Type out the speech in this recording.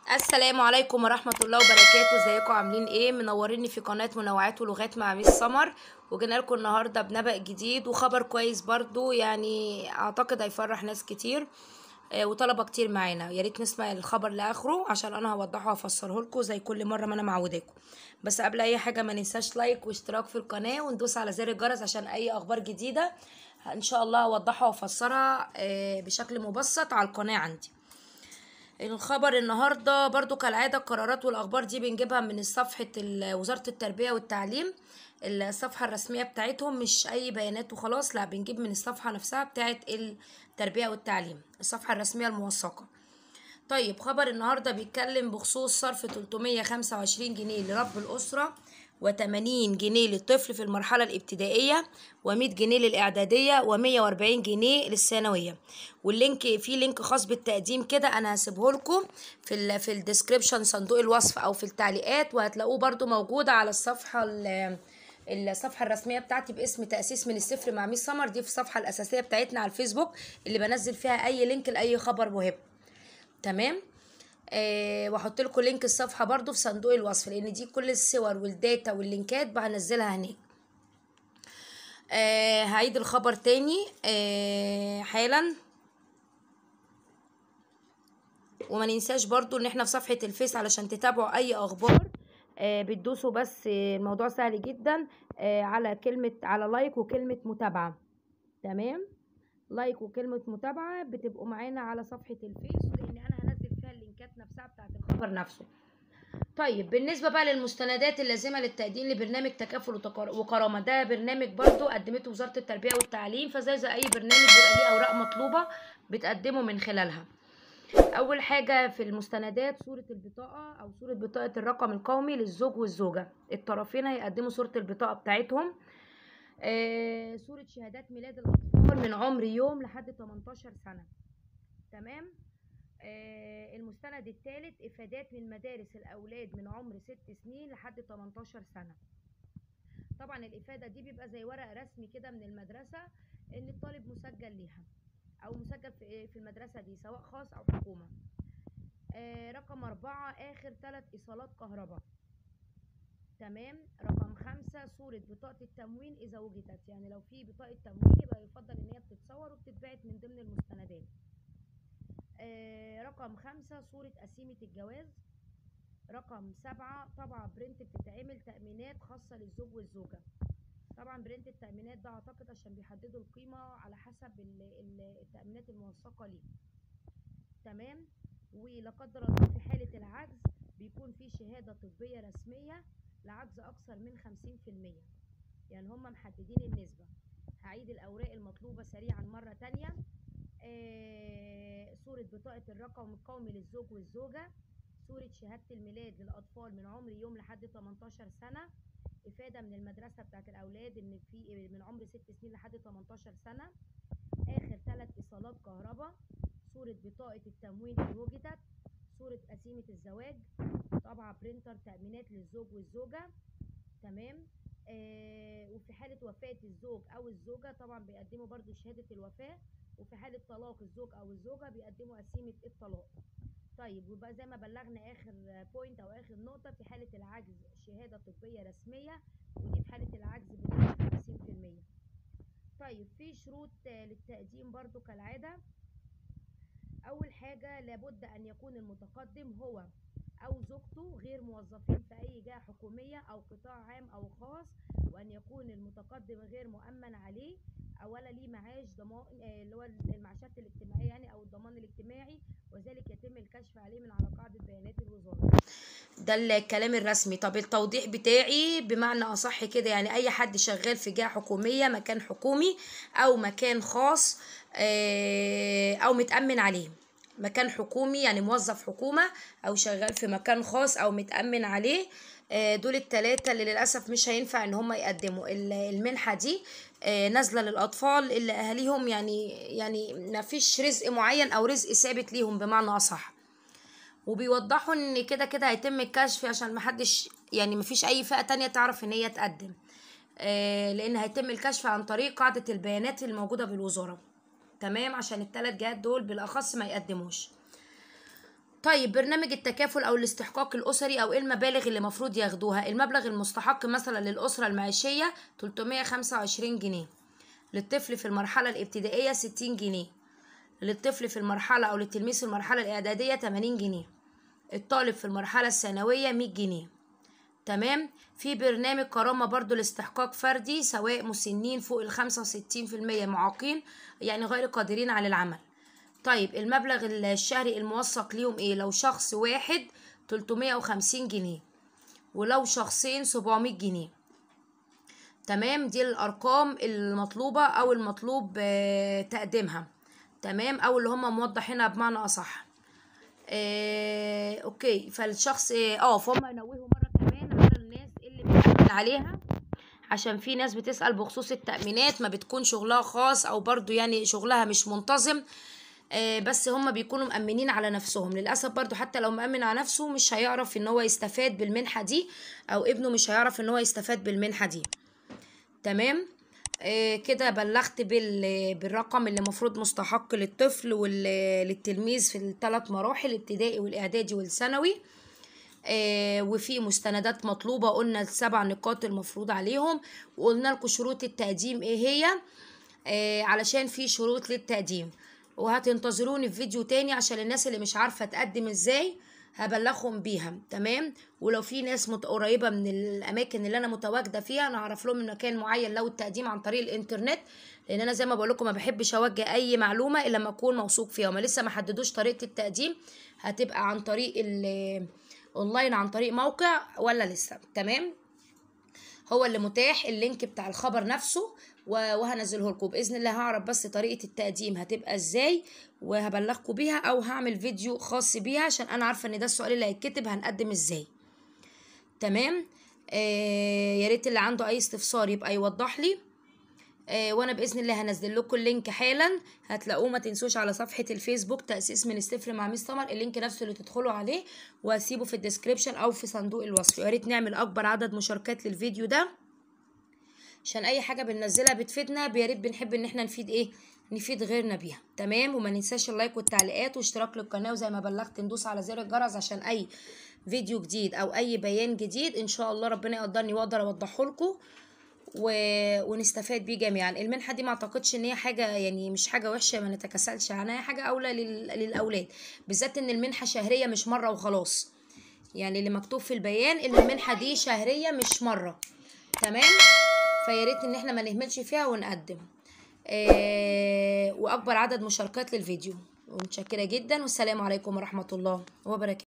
السلام عليكم ورحمة الله وبركاته ازيكم عاملين ايه منوريني في قناة منوعات ولغات مع ميس سمر وجينا لكم النهاردة بنبأ جديد وخبر كويس برضو يعني اعتقد هيفرح ناس كتير آه، وطلبة كتير معانا يا ريت نسمع الخبر لاخره عشان انا هوضحه وافسره لكم زي كل مرة ما انا معوداكم بس قبل اي حاجة ما ننساش لايك واشتراك في القناة وندوس على زر الجرس عشان اي اخبار جديدة ان شاء الله هوضحها وافسرها آه، بشكل مبسط على القناة عندي الخبر النهارده برضو كالعادة القرارات والأخبار دي بنجيبها من صفحة ال- وزارة التربية والتعليم الصفحة الرسمية بتاعتهم مش أي بيانات وخلاص لا بنجيب من الصفحة نفسها بتاعت التربية والتعليم الصفحة الرسمية الموثقة طيب خبر النهارده بيتكلم بخصوص صرف 325 جنيه لرب الأسرة و80 جنيه للطفل في المرحلة الابتدائية و100 جنيه للإعدادية و140 جنيه للثانوية واللينك في لينك خاص بالتقديم كده أنا هسيبه لكم في ال في الديسكريبشن صندوق الوصف أو في التعليقات وهتلاقوه برضو موجود على الصفحة ال- الصفحة الرسمية بتاعتي باسم تأسيس من الصفر مع ميس سمر دي في الصفحة الأساسية بتاعتنا على الفيسبوك اللي بنزل فيها أي لينك لأي خبر مهم تمام آه واحط لكم لينك الصفحه برضو في صندوق الوصف لان دي كل الصور والداتا واللينكات بنزلها هناك آه هعيد الخبر تاني آه حالا وما ننساش برضو ان احنا في صفحة الفيس علشان تتابعوا اي اخبار آه بتدوسوا بس آه، الموضوع سهل جدا آه على كلمة على لايك وكلمة متابعة تمام لايك وكلمة متابعة بتبقوا معانا على صفحة الفيس لان انا هنزل فيها اللينكات نفسها بتاعت الخبر نفسه طيب بالنسبة بقى للمستندات اللازمة للتقديم لبرنامج تكافل وتكار- وكرامة ده برنامج برضو قدمته وزارة التربية والتعليم فزي زي أي برنامج بيبقى ليه أوراق مطلوبة بتقدمه من خلالها أول حاجة في المستندات صورة البطاقة أو صورة بطاقة الرقم القومي للزوج والزوجة الطرفين هيقدموا صورة البطاقة بتاعتهم آه، صورة شهادات ميلاد الأطفال من عمر يوم لحد 18 سنة تمام آه، المستند الثالث إفادات من مدارس الأولاد من عمر 6 سنين لحد 18 سنة طبعا الإفادة دي بيبقى زي ورق رسمي كده من المدرسة إن الطالب مسجل ليها أو مسجل في في المدرسة دي سواء خاص أو حكومة آه، رقم أربعة آخر ثلاث إيصالات كهرباء تمام رقم خمسة صورة بطاقة التموين إذا وجدت يعني لو في بطاقة تموين يبقى يفضل إن هي بتتصور وبتتبعت من ضمن المستندات آه، رقم خمسة صورة قسيمة الجواز رقم سبعة طبعة برنت بتتعمل تأمينات خاصة للزوج والزوجة طبعا برنت التأمينات ده أعتقد عشان بيحددوا القيمة على حسب ال- ال- التأمينات الموثقة ليه تمام ولا قدر الله في حالة العجز بيكون في شهادة طبية رسمية لعجز أكثر من خمسين في المية يعني هم محددين النسبة هعيد الأوراق المطلوبة سريعا مرة تانية آه، صورة بطاقة الرقم القومي للزوج والزوجة صورة شهادة الميلاد للأطفال من عمر يوم لحد 18 سنة إفادة من المدرسة بتاعت الأولاد إن في من عمر 6 سنين لحد 18 سنة آخر ثلاث إيصالات كهرباء صورة بطاقة التموين إن وجدت صورة قسيمة الزواج طبعا برينتر تأمينات للزوج والزوجة تمام آه وفي حالة وفاة الزوج أو الزوجة طبعا بيقدموا برضو شهادة الوفاة وفي حالة طلاق الزوج أو الزوجة بيقدموا قسيمة الطلاق طيب ويبقى زي ما بلغنا آخر بوينت أو آخر نقطة في حالة العجز شهادة طبية رسمية ودي في حالة العجز بنسبة 50% طيب في شروط آه، للتقديم برضو كالعادة أول حاجة لابد أن يكون المتقدم هو أو زوجته غير موظفين في أي جهة حكومية أو قطاع عام أو خاص وأن يكون المتقدم غير مؤمن عليه أو ولا ليه معاش ضمان آه، اللي هو المعاشات الاجتماعية يعني أو الضمان الاجتماعي وذلك يتم الكشف عليه من على قاعدة بيانات الوزارة ده الكلام الرسمي طب التوضيح بتاعي بمعنى اصح كده يعني اي حد شغال في جهه حكوميه مكان حكومي او مكان خاص آه، او متامن عليه مكان حكومي يعني موظف حكومه او شغال في مكان خاص او متامن عليه آه، دول التلاتة اللي للأسف مش هينفع إن هم يقدموا ال- المنحة دي آه، نازلة للأطفال اللي أهاليهم يعني يعني مفيش رزق معين أو رزق ثابت ليهم بمعنى أصح وبيوضحوا ان كده كده هيتم الكشف عشان محدش يعني مفيش اي فئة تانية تعرف ان هي تقدم آه لان هيتم الكشف عن طريق قاعدة البيانات الموجودة بالوزارة تمام عشان الثلاث جهات دول بالاخص ما يقدموش طيب برنامج التكافل او الاستحقاق الاسري او ايه المبالغ اللي المفروض ياخدوها المبلغ المستحق مثلا للاسره المعيشيه 325 جنيه للطفل في المرحله الابتدائيه 60 جنيه للطفل في المرحله او للتلميذ في المرحله الاعداديه 80 جنيه الطالب في المرحله الثانويه 100 جنيه تمام في برنامج كرامة برضو لاستحقاق فردي سواء مسنين فوق ال 65% معاقين يعني غير قادرين على العمل طيب المبلغ الشهري الموثق ليهم ايه لو شخص واحد 350 جنيه ولو شخصين 700 جنيه تمام دي الارقام المطلوبة او المطلوب آه، تقديمها تمام او اللي هم موضحينها بمعنى اصح آه، اوكي فالشخص اه آه، فهم ينوهوا مره كمان على الناس اللي بتعمل عليها عشان في ناس بتسأل بخصوص التأمينات ما بتكون شغلها خاص او برضو يعني شغلها مش منتظم آه، بس هم بيكونوا مأمنين على نفسهم للأسف برضو حتى لو مأمن على نفسه مش هيعرف ان هو يستفاد بالمنحة دي او ابنه مش هيعرف ان هو يستفاد بالمنحة دي تمام آه، كده بلغت بال- بالرقم اللي المفروض مستحق للطفل وللتلميذ في الثلاث مراحل الابتدائي والاعدادي والثانوي آه، وفي مستندات مطلوبة قلنا السبع نقاط المفروض عليهم وقلنا لكم شروط التقديم ايه هي آه، علشان في شروط للتقديم وهتنتظروني في فيديو تاني عشان الناس اللي مش عارفة تقدم ازاي هبلغهم بيها تمام ولو في ناس مت- قريبة من الأماكن اللي أنا متواجدة فيها أنا أعرف لهم مكان معين لو التقديم عن طريق الإنترنت لأن أنا زي ما بقول لكم ما بحبش أوجه أي معلومة إلا لما أكون موثوق فيها وما لسه ما حددوش طريقة التقديم هتبقى عن طريق ال اونلاين عن طريق موقع ولا لسه تمام هو اللي متاح اللينك بتاع الخبر نفسه و- وهنزله لكم باذن الله هعرف بس طريقه التقديم هتبقى ازاي وهبلغكم بيها او هعمل فيديو خاص بيها عشان انا عارفه ان ده السؤال اللي هيتكتب هنقدم ازاي تمام آه يا ريت اللي عنده اي استفسار يبقى يوضح لي آه وانا باذن الله هنزل لكم اللينك حالا هتلاقوه ما تنسوش على صفحه الفيسبوك تاسيس من الصفر مع ميس سمر اللينك نفسه اللي تدخلوا عليه وهسيبه في الديسكريبشن او في صندوق الوصف يا ريت نعمل اكبر عدد مشاركات للفيديو ده عشان اي حاجه بننزلها بتفيدنا يا ريت بنحب ان احنا نفيد ايه نفيد غيرنا بيها تمام وما ننساش اللايك والتعليقات واشتراك للقناه وزي ما بلغت ندوس على زر الجرس عشان اي فيديو جديد او اي بيان جديد ان شاء الله ربنا يقدرني واقدر اوضحه لكم و... ونستفاد بيه جميعا المنحه دي ما اعتقدش ان هي حاجه يعني مش حاجه وحشه ما نتكاسلش عنها هي حاجه اولى لل... للاولاد بالذات ان المنحه شهريه مش مره وخلاص يعني اللي مكتوب في البيان ان المنحه دي شهريه مش مره تمام فيا ريت ان احنا ما نهملش فيها ونقدم آه واكبر عدد مشاركات للفيديو ومتشكره جدا والسلام عليكم ورحمه الله وبركاته